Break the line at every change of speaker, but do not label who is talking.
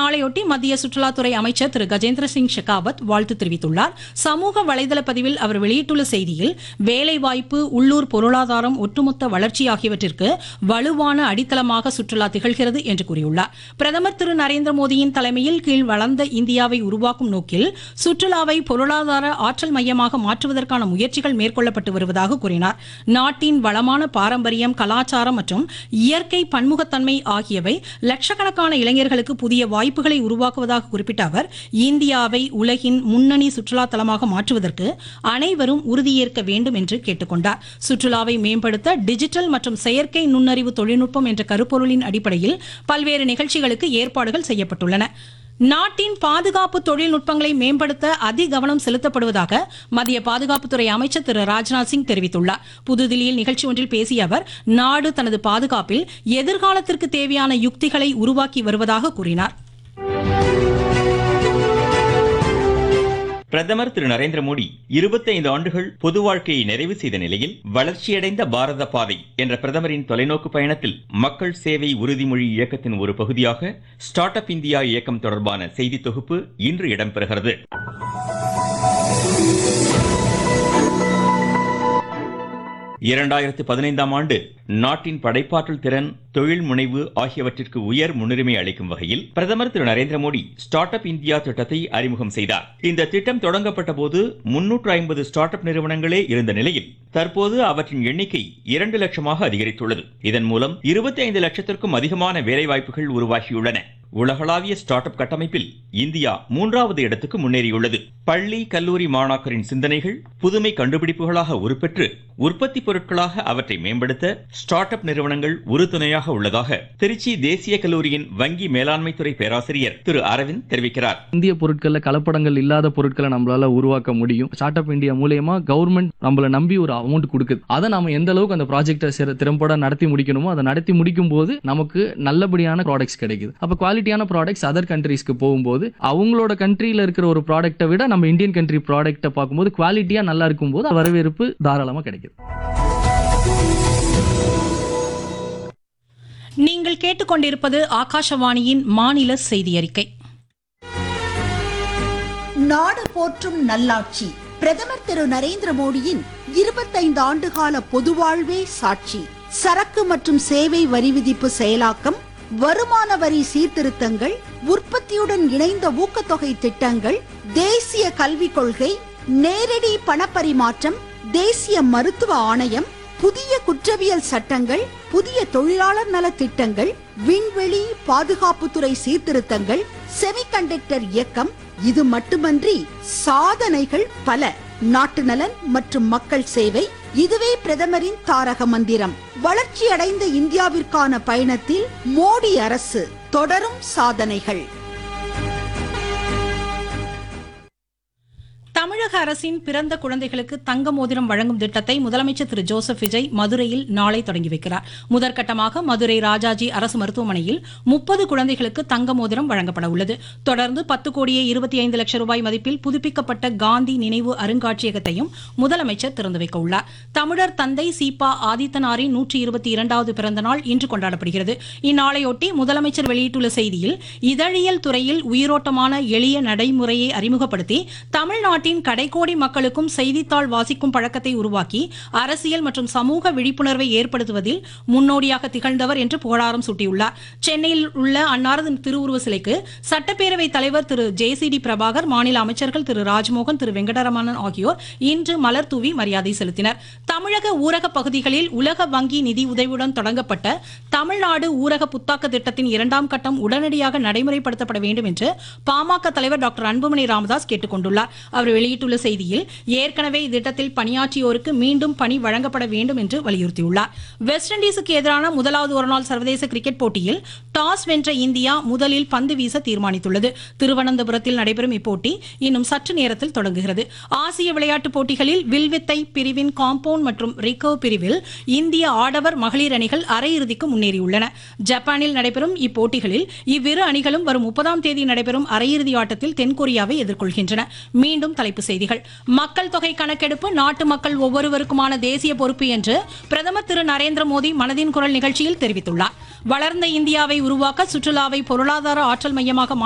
இந்நாளையொட்டி மத்திய சுற்றுலாத்துறை அமைச்சர் திரு கஜேந்திர சிங் ஷெகாவத் வாழ்த்து தெரிவித்துள்ளார் சமூக வலைதள பதிவில் அவர் வெளியிட்டுள்ள செய்தியில் வேலைவாய்ப்பு உள்ளூர் பொருளாதாரம் ஒட்டுமொத்த வளர்ச்சி ஆகியவற்றிற்கு வலுவான அடித்தளமாக சுற்றுலா திகழ்கிறது என்று கூறியுள்ளார் பிரதமர் திரு நரேந்திர மோடியின் தலைமையில் கீழ் வளர்ந்த இந்தியாவை உருவாக்கும் நோக்கில் சுற்றுலாவை பொருளாதார ஆற்றல் மையமாக மாற்றுவதற்கான முயற்சிகள் மேற்கொள்ளப்பட்டு வருவதாக கூறினார் நாட்டின் வளமான பாரம்பரியம் கலாச்சாரம் மற்றும் இயற்கை பன்முகத்தன்மை ஆகியவை லட்சக்கணக்கான இளைஞர்களுக்கு புதிய வாய்ப்புகளை உருவாக்குவதாக குறிப்பிட்ட அவர் இந்தியாவை உலகின் முன்னணி சுற்றுலா தலமாக மாற்றுவதற்கு அனைவரும் உறுதியேற்க வேண்டும் என்று கேட்டுக்கொண்டார் சுற்றுலாவை மேம்படுத்த டிஜிட்டல் மற்றும் செயற்கை நுண்ணறிவு தொழில்நுட்பம் என்ற கருப்பொருளின் அடிப்படையில் பல்வேறு நிகழ்ச்சிகளுக்கு ஏற்பாடுகள் செய்யப்பட்டுள்ளன நாட்டின் பாதுகாப்பு தொழில்நுட்பங்களை மேம்படுத்த அதிக கவனம் செலுத்தப்படுவதாக மத்திய பாதுகாப்புத்துறை அமைச்சர் திரு ராஜ்நாத் சிங் தெரிவித்துள்ளார் புதுதில்லியில் நிகழ்ச்சி ஒன்றில் பேசிய அவர் நாடு தனது பாதுகாப்பில் எதிர்காலத்திற்கு தேவையான யுக்திகளை உருவாக்கி வருவதாக கூறினார்
பிரதமர் திரு நரேந்திர மோடி 25 ஆண்டுகள் பொது வாழ்க்கையை நிறைவு செய்த நிலையில் வளர்ச்சியடைந்த பாரத பாதை என்ற பிரதமரின் தொலைநோக்கு பயணத்தில் மக்கள் சேவை உறுதிமொழி இயக்கத்தின் ஒரு பகுதியாக ஸ்டார்ட் அப் இந்தியா இயக்கம் தொடர்பான செய்தி தொகுப்பு இன்று இடம்பெறுகிறது இரண்டாயிரத்து பதினைந்தாம் ஆண்டு நாட்டின் படைப்பாற்றல் திறன் தொழில் முனைவு ஆகியவற்றிற்கு உயர் முன்னுரிமை அளிக்கும் வகையில் பிரதமர் Thiru Narendra Modi start up India திட்டத்தை அறிமுகம் செய்தார் இந்த திட்டம் தொடங்கப்பட்ட போது முன்னூற்று ஐம்பது ஸ்டார்ட் அப் நிறுவனங்களே இருந்த நிலையில் தற்போது அவற்றின் எண்ணிக்கை இரண்டு லட்சமாக அதிகரித்துள்ளது இதன் மூலம் இருபத்தி ஐந்து லட்சத்திற்கும் அதிகமான வேலைவாய்ப்புகள் உருவாகியுள்ளன உலகளாவிய ஸ்டார்ட் அப் கட்டமைப்பில் இந்தியா மூன்றாவது இடத்துக்கு முன்னேறியுள்ளது பள்ளி கல்லூரி மாணாக்கரின் சிந்தனைகள் புதுமை கண்டுபிடிப்புகளாக உருப்பெற்று உற்பத்தி பொருட்களாக அவற்றை மேம்படுத்த ஸ்டார்ட் அப் நிறுவனங்கள் உறுதுணையாக உள்ளதாக திருச்சி தேசிய கல்லூரியின் வங்கி மேலாண்மை துறை பேராசிரியர் திரு அரவிந்த் தெரிவிக்கிறார்
இந்திய பொருட்கள்ல கலப்படங்கள் இல்லாத பொருட்களை நம்மளால உருவாக்க முடியும் ஸ்டார்ட் அப் இந்தியா மூலியமா கவர்மெண்ட் நம்மள நம்பி ஒரு அமௌண்ட் கொடுக்குது அதை நாம எந்த அளவுக்கு அந்த ப்ராஜெக்டை திறம்பட நடத்தி முடிக்கணுமோ அதை நடத்தி முடிக்கும் போது நமக்கு நல்லபடியான ப்ராடக்ட்ஸ் கிடைக்குது அப்ப குவாலிட்டியான ப்ராடக்ட்ஸ் அதர் கண்ட்ரீஸ்க்கு போகும்போது அவங்களோட கண்ட்ரியில இருக்கிற ஒரு ப்ராடக்ட்டை விட நம்ம இந்தியன் கண்ட்ரி ப்ராடக்ட்டை பார்க்கும்போது குவாலிட்டியா நல்லா இருக்கும்போது வரவேற்பு தாராளமா கிடைக்குது
நீங்கள் கேட்டுக்கொண்டிருப்பது ஆகாஷவாணியின் மாநில செய்தி அறிக்கை
நாடு போற்றும் நல்லாட்சி பிரதமர் திரு நரேந்திர மோடியின் இருபத்தைந்து ஆண்டுகால பொதுவாழ்வே சாட்சி சரக்கு மற்றும் சேவை வரி விதிப்பு செயலாக்கம் வருமான வரி சீர்திருத்தங்கள் உற்பத்தியுடன் இணைந்த ஊக்கத்தொகை திட்டங்கள் தேசிய கல்விக் கொள்கை நேரடி பணப்பரிமாற்றம் தேசிய மருத்துவ ஆணையம் புதிய குற்றவியல் சட்டங்கள் புதிய தொழிலாளர் நல திட்டங்கள் விண்வெளி பாதுகாப்புத்துறை சீர்திருத்தங்கள் செமிகண்டக்டர் இயக்கம் இது மட்டுமன்றி சாதனைகள் பல நாட்டு நலன் மற்றும் மக்கள் சேவை இதுவே பிரதமரின் தாரக மந்திரம் வளர்ச்சியடைந்த இந்தியாவிற்கான பயணத்தில் மோடி அரசு தொடரும் சாதனைகள்
தமிழக அரசின் பிறந்த குழந்தைகளுக்கு தங்க மோதிரம் வழங்கும் திட்டத்தை முதலமைச்சர் திரு ஜோசப் விஜய் மதுரையில் நாளை தொடங்கி வைக்கிறார் முதற்கட்டமாக மதுரை ராஜாஜி அரசு மருத்துவமனையில் முப்பது குழந்தைகளுக்கு தங்க மோதிரம் வழங்கப்பட உள்ளது தொடர்ந்து பத்து கோடியே இருபத்தி ஐந்து லட்சம் ரூபாய் மதிப்பில் புதுப்பிக்கப்பட்ட காந்தி நினைவு அருங்காட்சியகத்தையும் முதலமைச்சர் திறந்து வைக்க உள்ளார் தமிழர் தந்தை சீபா ஆதித்தனாரின் நூற்றி இருபத்தி இரண்டாவது பிறந்த நாள் இன்று கொண்டாடப்படுகிறது இந்நாளையொட்டி முதலமைச்சர் வெளியிட்டுள்ள செய்தியில் இதழியல் துறையில் உயிரோட்டமான எளிய நடைமுறையை அறிமுகப்படுத்தி தமிழ்நாட்டின் கடைக்கோடி மக்களுக்கும் செய்தித்தாள் வாசிக்கும் பழக்கத்தை உருவாக்கி அரசியல் மற்றும் சமூக விழிப்புணர்வை ஏற்படுத்துவதில் முன்னோடியாக திகழ்ந்தவர் என்று புகழாரம் சூட்டியுள்ளார் சென்னையில் உள்ள அன்னாரது திருவுருவ சிலைக்கு சட்டப்பேரவை தலைவர் Thiru J C D Prabhakar மாநில அமைச்சர்கள் திரு ராஜ்மோகன் திரு வெங்கடரமணன் ஆகியோர் இன்று மலர் தூவி மரியாதை செலுத்தினர் தமிழக ஊரக பகுதிகளில் உலக வங்கி நிதி உதவியுடன் தொடங்கப்பட்ட தமிழ்நாடு ஊரக புத்தாக்க திட்டத்தின் இரண்டாம் கட்டம் உடனடியாக நடைமுறைப்படுத்தப்பட வேண்டும் என்று பாமக தலைவர் டாக்டர் அன்புமணி ராமதாஸ் கேட்டுக் கொண்டுள்ளார் அவர் வெளியிட்டுள்ள செய்தியில் ஏற்கனவே இத்திட்டத்தில் பணியாற்றியோருக்கு மீண்டும் பணி வழங்கப்பட வேண்டும் என்று வலியுறுத்தியுள்ளார் வெஸ்ட் இண்டீஸுக்கு எதிரான முதலாவது ஒருநாள் சர்வதேச கிரிக்கெட் போட்டியில் டாஸ் வென்ற இந்தியா முதலில் பந்து வீச தீர்மானித்துள்ளது திருவனந்தபுரத்தில் நடைபெறும் இப்போட்டி இன்னும் சற்று நேரத்தில் தொடங்குகிறது ஆசிய விளையாட்டுப் போட்டிகளில் வில்வித்தை பிரிவின் காம்பவுண்ட் மற்றும் ரிகர்வ் பிரிவில் இந்திய ஆடவர் மகளிர் அணிகள் அரையிறுதிக்கு முன்னேறியுள்ளன ஜப்பானில் நடைபெறும் இப்போட்டிகளில் இவ்விரு அணிகளும் வரும் முப்பதாம் தேதி நடைபெறும் அரையிறுதி ஆட்டத்தில் தென்கொரியாவை எதிர்கொள்கின்றன மீண்டும் தலைப்புச் செய்திகள் மக்கள் தொகை கணக்கெடுப்பு நாட்டு மக்கள் ஒவ்வொருவருக்குமான தேசிய பொறுப்பு என்று பிரதமர் திரு நரேந்திர மோடி மனதின் குரல் நிகழ்ச்சியில் தெரிவித்துள்ளார் வளர்ந்த இந்தியாவை உருவாக்க சுற்றுலாவை பொருளாதார ஆற்றல் மையமாக